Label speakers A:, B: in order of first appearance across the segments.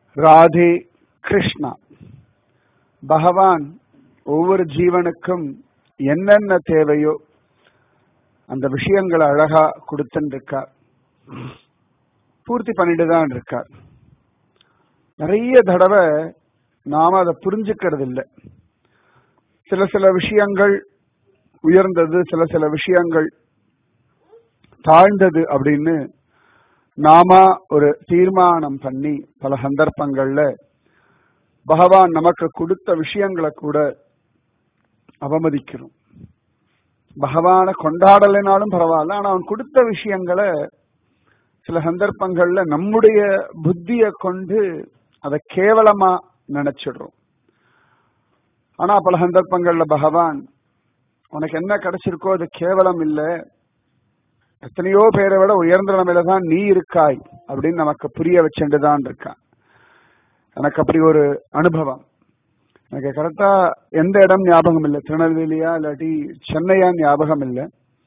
A: ராதே கிருஷ்ணா பகவான் ஒவ்வொரு ஜீவனுக்கும் என்னென்ன தேவையோ அந்த விஷயங்களை அழகா கொடுத்துன்னு இருக்கார் பூர்த்தி பண்ணிட்டு தான் இருக்கார் நிறைய தடவை நாம அதை புரிஞ்சுக்கிறது இல்லை சில சில விஷயங்கள் உயர்ந்தது சில சில விஷயங்கள் தாழ்ந்தது அப்படின்னு நாம ஒரு தீர்மானம் பண்ணி பல சந்தர்ப்பங்கள்ல பகவான் நமக்கு கொடுத்த விஷயங்களை கூட அவமதிக்கிறோம் பகவானை கொண்டாடலைனாலும் பரவாயில்ல ஆனா அவன் கொடுத்த விஷயங்களை சில சந்தர்ப்பங்கள்ல நம்முடைய புத்திய கொண்டு அதை கேவலமா நினைச்சிடுறோம் ஆனா பல சந்தர்ப்பங்கள்ல பகவான் உனக்கு என்ன கிடைச்சிருக்கோ அது கேவலம் இல்லை எத்தனையோ பேரை விட உயர்ந்த நிலைமையில தான் நீ இருக்காய் அப்படின்னு நமக்கு புரிய வச்சுட்டு தான் இருக்கான் எனக்கு அப்படி ஒரு அனுபவம் எனக்கு கரெக்டா எந்த இடம் ஞாபகம் இல்லை திருநெல்வேலியா இல்லாட்டி சென்னையா ஞாபகம் இல்லை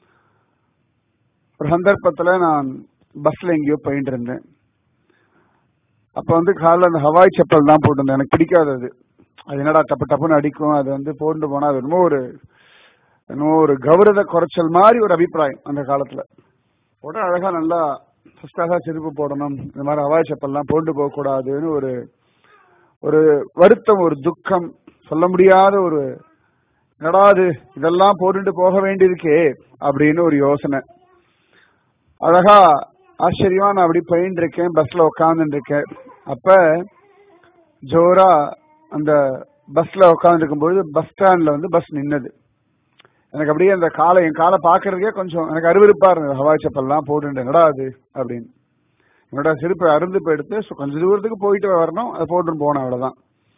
A: ஒரு சந்தர்ப்பத்துல நான் பஸ்ல எங்கேயோ போயிட்டு இருந்தேன் அப்ப வந்து காலைல அந்த ஹவாய் செப்பல் தான் போட்டிருந்தேன் எனக்கு பிடிக்காது அது அது என்னடா டப்பு டப்புன்னு அடிக்கும் அது வந்து போட்டு போனா அது என்னமோ ஒரு என்னமோ ஒரு கௌரவ குறைச்சல் மாதிரி ஒரு அபிப்பிராயம் அந்த காலத்துல போட்டா அழகா நல்லா ஃபர்ஸ்டாக செருப்பு போடணும் இந்த மாதிரி ஹவாய் செப்பல்லாம் போட்டு போக கூடாதுன்னு ஒரு ஒரு வருத்தம் ஒரு துக்கம் சொல்ல முடியாத ஒரு நடாது இதெல்லாம் போட்டுட்டு போக வேண்டியிருக்கே அப்படின்னு ஒரு யோசனை அழகா ஆச்சரியமா நான் அப்படி போயிட்டு இருக்கேன் பஸ்ல உட்காந்துட்டு இருக்கேன் அப்ப ஜோரா அந்த பஸ்ல உட்கார்ந்து இருக்கும்போது பஸ் ஸ்டாண்ட்ல வந்து பஸ் நின்னது எனக்கு அப்படியே அந்த காலை என் காலை பாக்குறதுக்கே கொஞ்சம் எனக்கு அருவருப்பா இருந்தது ஹவாய் செப்பல்லாம் போட்டுட்டு என்னடா அது அப்படின்னு என்னோட செருப்பை அருந்து போய் எடுத்து கொஞ்சம் தூரத்துக்கு போயிட்டு வரணும் அதை போட்டுன்னு போனேன் அவ்வளவுதான்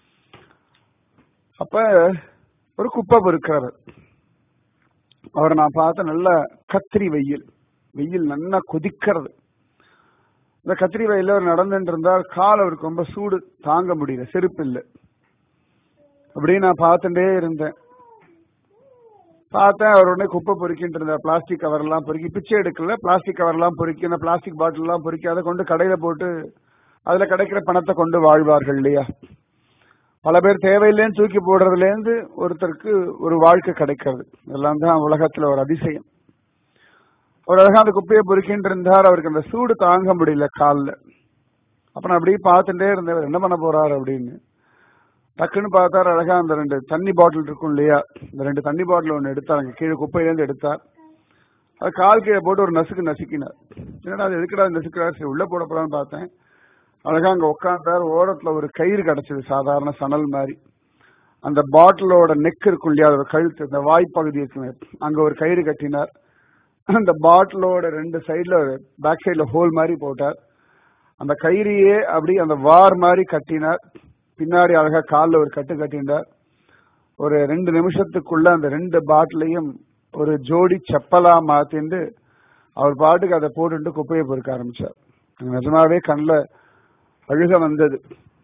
A: அப்ப ஒரு குப்பை பொறுக்கிறாரு அவரை நான் பார்த்த நல்ல கத்திரி வெயில் வெயில் நல்லா கொதிக்கிறது இந்த கத்திரி வெயில அவர் நடந்துட்டு இருந்தார் கால் அவருக்கு ரொம்ப சூடு தாங்க முடியல செருப்பு இல்லை அப்படியே நான் பார்த்துட்டே இருந்தேன் பார்த்தேன் அவர் உடனே குப்பை பொறுக்கிட்டு இருந்தார் பிளாஸ்டிக் கவர் எல்லாம் பொறுக்கி பிச்சை எடுக்கல பிளாஸ்டிக் கவர் எல்லாம் பொறுக்கி அந்த பிளாஸ்டிக் பாட்டில் எல்லாம் பொறுக்கி அதை கொண்டு கடையில போட்டு அதுல கிடைக்கிற பணத்தை கொண்டு வாழ்வார்கள் இல்லையா பல பேர் தேவையில்லைன்னு தூக்கி போடுறதுல இருந்து ஒருத்தருக்கு ஒரு வாழ்க்கை கிடைக்கிறது இதெல்லாம் தான் உலகத்துல ஒரு அதிசயம் ஒரு அழகா அந்த குப்பையை பொறுக்கிட்டு இருந்தார் அவருக்கு அந்த சூடு தாங்க முடியல காலில் அப்ப நான் அப்படியே பார்த்துட்டே இருந்தேன் என்ன பண்ண போறாரு அப்படின்னு டக்குன்னு பார்த்தார் அழகா அந்த ரெண்டு தண்ணி பாட்டில் இருக்கும் இல்லையா இந்த ரெண்டு தண்ணி பாட்டில் ஒன்று எடுத்தார் அங்கே கீழே குப்பையிலேருந்து எடுத்தார் அது கால் கீழே போட்டு ஒரு நசுக்கு நசுக்கினார் என்னடா அது எதுக்குடா நசுக்கிறார் சரி உள்ள போட போறான்னு பார்த்தேன் அழகா அங்க உட்காந்தார் ஓரத்துல ஒரு கயிறு கிடைச்சது சாதாரண சணல் மாதிரி அந்த பாட்டிலோட நெக் இருக்கும் இல்லையா அதோட கழுத்து இந்த வாய்ப்பகுதி இருக்கு அங்க ஒரு கயிறு கட்டினார் அந்த பாட்டிலோட ரெண்டு சைட்ல பேக் சைட்ல ஹோல் மாதிரி போட்டார் அந்த கயிறையே அப்படி அந்த வார் மாதிரி கட்டினார் பின்னாடி அழகா காலில் ஒரு கட்டு கட்டினார் ஒரு ரெண்டு நிமிஷத்துக்குள்ள அந்த ரெண்டு பாட்டிலையும் ஒரு ஜோடி செப்பலா மாத்திண்டு அவர் பாட்டுக்கு அதை போட்டுட்டு குப்பையை பொறுக்க ஆரம்பிச்சார் நிஜமாவே கண்ணில் அழுக வந்தது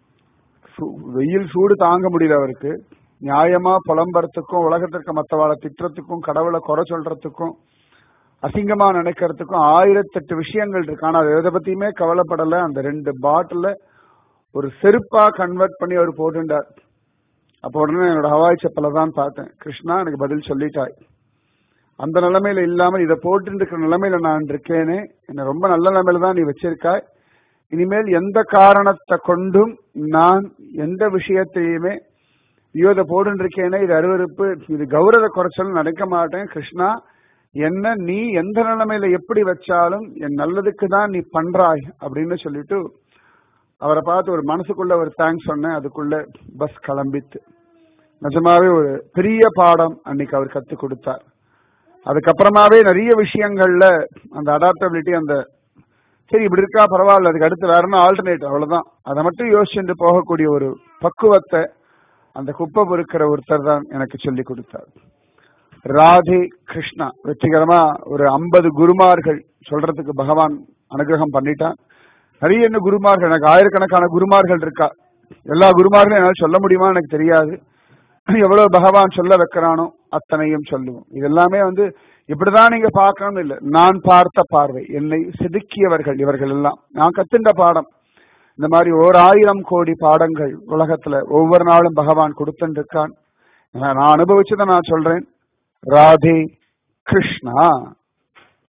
A: வெயில் சூடு தாங்க முடியல அவருக்கு நியாயமா புலம்புறதுக்கும் உலகத்திற்கு மற்றவாளை திட்டுறதுக்கும் கடவுளை குறை சொல்றதுக்கும் அசிங்கமா நினைக்கிறதுக்கும் ஆயிரத்தெட்டு விஷயங்கள் இருக்கு ஆனா எதை பத்தியுமே கவலைப்படல அந்த ரெண்டு பாட்டில ஒரு செருப்பா கன்வெர்ட் பண்ணி அவர் போட்டுட்டார் அப்போ உடனே என்னோட ஹவாய் செப்பலை தான் பார்த்தேன் கிருஷ்ணா எனக்கு பதில் சொல்லிட்டாய் அந்த நிலைமையில இல்லாம இதை போட்டு இருக்கிற நிலைமையில நான் இருக்கேனே என்ன ரொம்ப நல்ல நிலைமையில தான் நீ வச்சிருக்காய் இனிமேல் எந்த காரணத்தை கொண்டும் நான் எந்த விஷயத்தையுமே ஐயோ இதை போட்டு இருக்கேனே இது அருவறுப்பு இது கௌரவ குறைச்சல் நடக்க மாட்டேன் கிருஷ்ணா என்ன நீ எந்த நிலைமையில எப்படி வச்சாலும் என் நல்லதுக்கு தான் நீ பண்றாய் அப்படின்னு சொல்லிட்டு அவரை பார்த்து ஒரு மனசுக்குள்ள ஒரு தேங்க்ஸ் சொன்னேன் அதுக்குள்ள பஸ் கிளம்பித்து நிஜமாவே ஒரு பெரிய பாடம் அன்னைக்கு அவர் கத்து கொடுத்தார் அதுக்கப்புறமாவே நிறைய விஷயங்கள்ல அந்த அடாப்டபிலிட்டி அந்த சரி இப்படி இருக்கா பரவாயில்ல அதுக்கு அடுத்து வேற ஆல்டர்னேட் அவ்வளவுதான் அதை மட்டும் யோசிச்சுட்டு போகக்கூடிய ஒரு பக்குவத்தை அந்த குப்பை பொறுக்கிற ஒருத்தர் தான் எனக்கு சொல்லி கொடுத்தார் ராதே கிருஷ்ணா வெற்றிகரமா ஒரு ஐம்பது குருமார்கள் சொல்றதுக்கு பகவான் அனுகிரகம் பண்ணிட்டான் நிறைய என்ன குருமார்கள் எனக்கு ஆயிரக்கணக்கான குருமார்கள் இருக்கா எல்லா குருமார்களும் என்னால் சொல்ல முடியுமா எனக்கு தெரியாது எவ்வளவு பகவான் சொல்ல வைக்கிறானோ அத்தனையும் சொல்லுவோம் இது எல்லாமே வந்து இப்படிதான் நீங்க பார்க்கணும் இல்ல நான் பார்த்த பார்வை என்னை செதுக்கியவர்கள் இவர்கள் எல்லாம் நான் கத்துண்ட பாடம் இந்த மாதிரி ஓர் ஆயிரம் கோடி பாடங்கள் உலகத்துல ஒவ்வொரு நாளும் பகவான் கொடுத்துட்டு இருக்கான் நான் அனுபவிச்சதை நான் சொல்றேன் ராதே கிருஷ்ணா